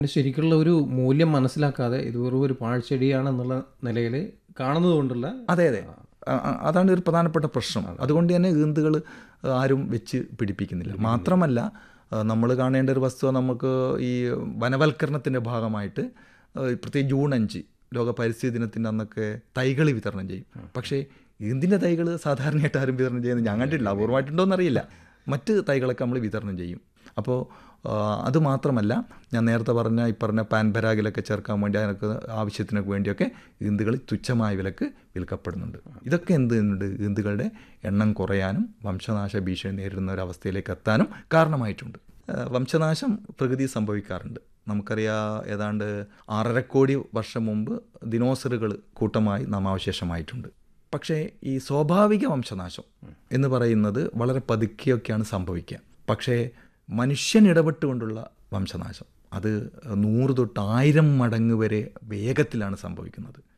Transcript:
പിന്നെ ശരിക്കുള്ള ഒരു മൂല്യം മനസ്സിലാക്കാതെ ഇത് വെറും ഒരു പാഴ്ചെടിയാണെന്നുള്ള നിലയിൽ കാണുന്നതുകൊണ്ടുള്ള അതെ അതെ ആ, ആ, അതാണ് ഒരു പ്രധാനപ്പെട്ട പ്രശ്നം അതുകൊണ്ട് തന്നെ ഈന്തുകൾ ആരും വെച്ച് പിടിപ്പിക്കുന്നില്ല മാത്രമല്ല നമ്മൾ കാണേണ്ട ഒരു വസ്തുത നമുക്ക് ഈ വനവൽക്കരണത്തിൻ്റെ ഭാഗമായിട്ട് ആ, പ്രത്യേകിച്ച് ജൂൺ അഞ്ച് ലോക പരിസ്ഥിതി ദിനത്തിൻ്റെ അന്നൊക്കെ തൈകൾ വിതരണം ചെയ്യും പക്ഷേ ഈന്തിൻ്റെ തൈകൾ സാധാരണയായിട്ട് ആരും വിതരണം ചെയ്യുന്നത് ഞാൻ കണ്ടിട്ടില്ല അപൂർവമായിട്ടുണ്ടോയെന്ന് അറിയില്ല മറ്റ് തൈകളൊക്കെ നമ്മൾ വിതരണം ചെയ്യും അപ്പോൾ അത് മാത്രമല്ല ഞാൻ നേരത്തെ പറഞ്ഞ ഈ പറഞ്ഞ പാൻപരാഗിലൊക്കെ ചേർക്കാൻ വേണ്ടി അതിനൊക്കെ ആവശ്യത്തിനൊക്കെ വേണ്ടിയൊക്കെ ഈന്തുകൾ തുച്ഛമായ വിലക്ക് വിൽക്കപ്പെടുന്നുണ്ട് ഇതൊക്കെ എന്ത് ചെയ്യുന്നുണ്ട് ഈന്തുകളുടെ എണ്ണം കുറയാനും വംശനാശ ഭീഷണി നേരിടുന്ന ഒരു അവസ്ഥയിലേക്ക് എത്താനും കാരണമായിട്ടുണ്ട് ആ, വംശനാശം പ്രകൃതി സംഭവിക്കാറുണ്ട് നമുക്കറിയാം ഏതാണ്ട് ആറര കോടി വർഷം മുമ്പ് ദിനോസറുകൾ കൂട്ടമായി നാമാവശേഷമായിട്ടുണ്ട് പക്ഷേ ഈ സ്വാഭാവിക വംശനാശം എന്ന് പറയുന്നത് വളരെ പതുക്കെയൊക്കെയാണ് സംഭവിക്കുക പക്ഷേ മനുഷ്യൻ ഇടപെട്ടുകൊണ്ടുള്ള വംശനാശം അത് നൂറ് തൊട്ട് ആയിരം മടങ്ങ് വരെ വേഗത്തിലാണ് സംഭവിക്കുന്നത്